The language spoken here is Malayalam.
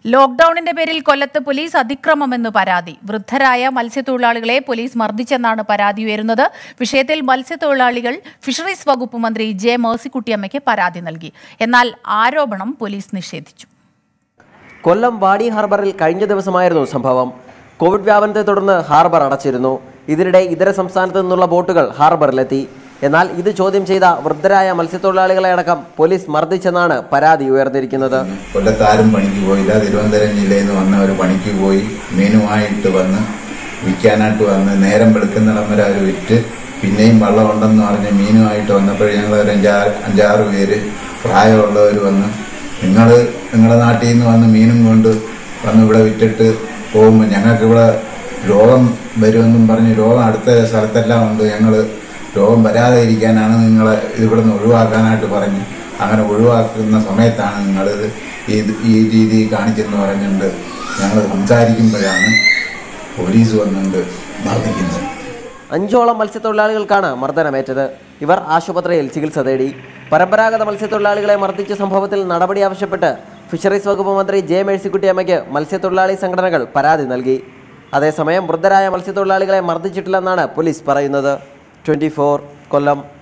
ലോക്ഡൌണിന്റെ പേരിൽ കൊല്ലത്ത് പോലീസ് അതിക്രമമെന്ന് പരാതി വൃദ്ധരായ മത്സ്യത്തൊഴിലാളികളെ പോലീസ് മർദ്ദിച്ചെന്നാണ് പരാതി ഉയരുന്നത് വിഷയത്തിൽ മത്സ്യത്തൊഴിലാളികൾ ഫിഷറീസ് വകുപ്പ് മന്ത്രി ജെ മേഴ്സിക്കുട്ടിയമ്മയ്ക്ക് പരാതി നൽകി എന്നാൽ ആരോപണം പോലീസ് നിഷേധിച്ചു കൊല്ലം വാടി ഹാർബറിൽ കഴിഞ്ഞ ദിവസമായിരുന്നു സംഭവം കോവിഡ് വ്യാപനത്തെ തുടർന്ന് ഹാർബർ അടച്ചിരുന്നു ഇതിനിടെ ഇതര സംസ്ഥാനത്തു നിന്നുള്ള ബോട്ടുകൾ ഹാർബറിലെത്തി എന്നാൽ ഇത് ചോദ്യം ചെയ്ത വൃദ്ധരായ മത്സ്യത്തൊഴിലാളികളെ അടക്കം പോലീസ് മർദ്ദിച്ചെന്നാണ് പരാതി ഉയർന്നിരിക്കുന്നത് കൊല്ലത്താരും പണിക്ക് പോയില്ല തിരുവനന്തപുരം ജില്ലയിൽ നിന്ന് വന്ന ഒരു പണിക്ക് പോയി മീനുമായിട്ട് വന്ന് വിൽക്കാനായിട്ട് വന്ന് നേരം വെളുക്കുന്നിടം വരെ അവർ വിറ്റ് പിന്നെയും വള്ളമുണ്ടെന്ന് പറഞ്ഞ് മീനുമായിട്ട് വന്നപ്പോൾ ഞങ്ങൾ ഒരു അഞ്ചാറ് അഞ്ചാറ് പേര് പ്രായമുള്ളവർ വന്ന് നിങ്ങൾ നിങ്ങളുടെ നാട്ടിൽ നിന്ന് വന്ന് മീനും കൊണ്ട് വന്ന് ഇവിടെ വിറ്റിട്ട് പോകുമ്പോൾ ഞങ്ങൾക്ക് ഇവിടെ രോഗം വരുമെന്നും പറഞ്ഞ് രോഗം അടുത്ത സ്ഥലത്തെല്ലാം ഉണ്ട് ഞങ്ങൾ രോഗം വരാതെ ഇരിക്കാനാണ് നിങ്ങളെ ഇവിടെ നിന്ന് ഒഴിവാക്കാനായിട്ട് പറഞ്ഞ് അങ്ങനെ ഒഴിവാക്കുന്ന സമയത്താണ് നിങ്ങളിത് ഈ ഈ രീതി കാണിച്ചെന്ന് പറഞ്ഞുകൊണ്ട് ഞങ്ങൾ സംസാരിക്കുമ്പോഴാണ് പോലീസ് വന്നുകൊണ്ട് മർദ്ദിക്കുന്നത് അഞ്ചോളം മത്സ്യത്തൊഴിലാളികൾക്കാണ് മർദ്ദനമേറ്റത് ഇവർ ആശുപത്രിയിൽ ചികിത്സ തേടി പരമ്പരാഗത മത്സ്യത്തൊഴിലാളികളെ മർദ്ദിച്ച സംഭവത്തിൽ നടപടി ആവശ്യപ്പെട്ട് ഫിഷറീസ് വകുപ്പ് മന്ത്രി ജെ മേഴ്സിക്കുട്ടിയമ്മയ്ക്ക് മത്സ്യത്തൊഴിലാളി സംഘടനകൾ പരാതി നൽകി അതേസമയം വൃദ്ധരായ മത്സ്യത്തൊഴിലാളികളെ മർദ്ദിച്ചിട്ടില്ലെന്നാണ് പോലീസ് പറയുന്നത് ട്വൻറ്റി കൊല്ലം